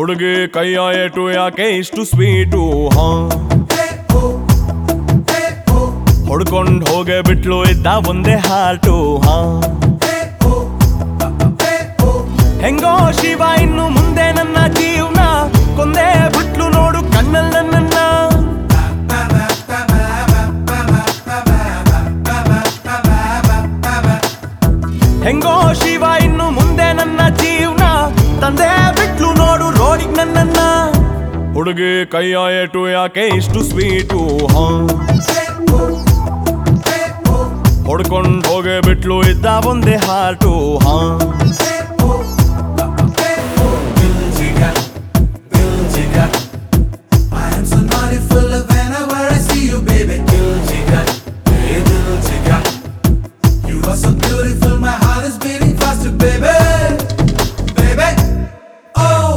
ಹುಡುಗಿ ಕೈಯ ಏಟು ಯಾಕೆ ಇಷ್ಟು ಸ್ವೀಟು ಹಾ ಹೊಡ್ಕೊಂಡ್ ಹೋಗೆ ಬಿಟ್ಲು ಇದ್ದ ಒಂದೇ ಹಾಟು ಹಾ ಹೆಂಗೋ ಶಿವ ಇನ್ನು ಮುಂದೆ ನನ್ನ ಜೀವನ ಕೊಂದೇ ಬಿಟ್ಲು ನೋಡು ಕಣ್ಣಲ್ ನನ್ನನ್ನ ಹೆಂಗೋ ಶಿವ ಇನ್ನು ಮುಂದೆ ನನ್ನ ಜೀವನ ತಂದೆ ಬಿಟ್ಲು ನೋಡು ರೋಡಿಗ್ ನನ್ನನ್ನ ಹುಡುಗಿ ಕೈಯ ಏಟು ಯಾಕೆ ಇಷ್ಟು ಸ್ವೀಟು ಹಾ ಹೊಡ್ಕೊಂಡ್ ಹೋಗೆ ಬಿಟ್ಲು ಇದ್ದ ಒಂದೇ ಹಾಟು ಹಾ Dil jigar, dil jigar. I am so naughty, full of whenever I see you, baby. Dil jigar, hey dil jigar. You are so beautiful, my heart is beating faster, baby, baby. Oh.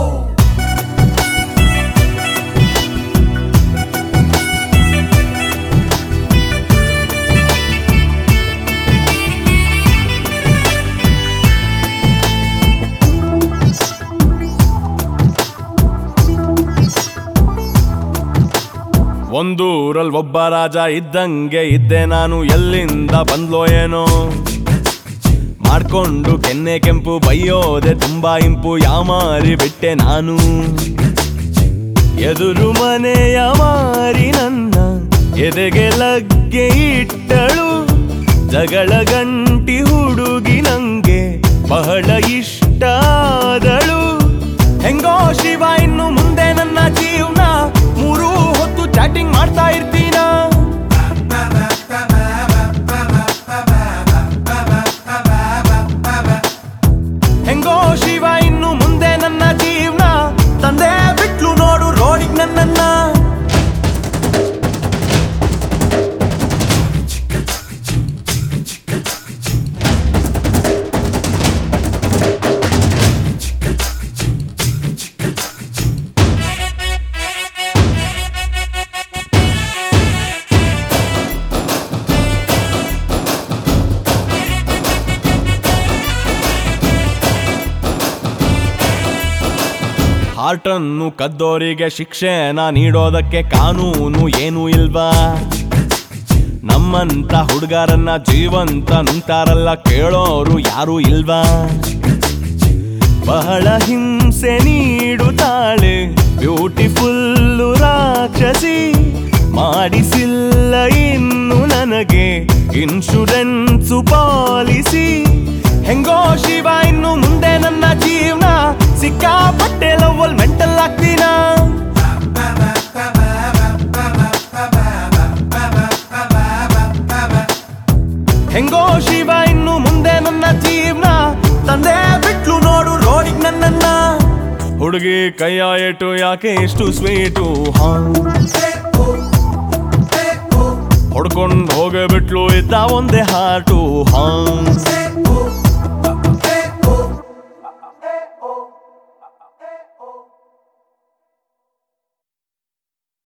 ಒಂದೂರಲ್ಲಿ ಒಬ್ಬ ರಾಜ ಇದ್ದಂಗೆ ಇದ್ದೆ ನಾನು ಎಲ್ಲಿಂದ ಬಂದ್ಲೋ ಏನೋ ಮಾಡ್ಕೊಂಡು ಕೆನ್ನೆ ಕೆಂಪು ಬೈಯೋದೆ ತುಂಬಾ ಇಂಪು ಯಾಮಾರಿ ಬಿಟ್ಟೆ ನಾನು ಎದುರು ಮನೆಯ ಮಾರಿ ನನ್ನ ಎದೆಗೆ ಲಗ್ಗೆ ಇಟ್ಟಳು ಜಗಳ ಗಂಟಿ ಹುಡುಗಿ ನಂಗೆ ಬಹಳ ಇಷ್ಟ ಆದಳು ಹೆಂಗೋ ಶಿವ ಇನ್ನು ಮುಂದೆ ನನ್ನ ಜೀವನ ಮೂರು ಹೊತ್ತು ಚಾಟಿಂಗ್ ಮಾಡ್ತಾ ಇರ್ತೀನ ಹೆಂಗೋ ಶಿವ ಇನ್ನು ಮುಂದೆ ನನ್ನ ಜೀವನ ತಂದೆ ಬಿಟ್ಲು ನೋಡು ರೋಡಿಗ್ ನನ್ನನ್ನ ಹಾರ್ಟನ್ನು ಕದ್ದೋರಿಗೆ ಶಿಕ್ಷೆನ ನೀಡೋದಕ್ಕೆ ಕಾನೂನು ಏನೂ ಇಲ್ವಾ ನಮ್ಮಂತ ಹುಡುಗರನ್ನ ಜೀವಂತ ನಿಂತಾರಲ್ಲ ಕೇಳೋರು ಯಾರು ಇಲ್ವಾ ಬಹಳ ಹಿಂಸೆ ನೀಡುತ್ತಾಳೆ ಬ್ಯೂಟಿಫುಲ್ಲು ರಾಕ್ಷಸಿ ಮಾಡಿಸಿಲ್ಲ ಇನ್ನು ನನಗೆ ಇನ್ಶೂರೆನ್ಸು ಪಾಲಿಸಿ ಹೆಂಗೋ ಶಿವ ಇನ್ನು ಮುಂದೆ ನನ್ನ ಜೀವನ ಸಿಕ್ಕಾಪಟ್ಟೆ ಲವ್ವಲ್ ಮೆಂಟಲ್ ಆಗ್ತೀನ ಹೆಂಗೋ ಶಿವ ಇನ್ನು ಮುಂದೆ ನನ್ನ ಜೀವನ ತಂದೆ ಬಿಟ್ಲು ನೋಡು ರೋಡಿಗ್ ನನ್ನನ್ನ ಹುಡುಗಿ ಕೈಯ ಏಟು ಯಾಕೆ ಇಷ್ಟು ಸ್ವೀಟು ಹಾ ಹೊಡ್ಕೊಂಡ್ ಹೋಗೆ ಬಿಟ್ಲು ಇದ್ದ ಒಂದೇ ಹಾಟು ಹಾ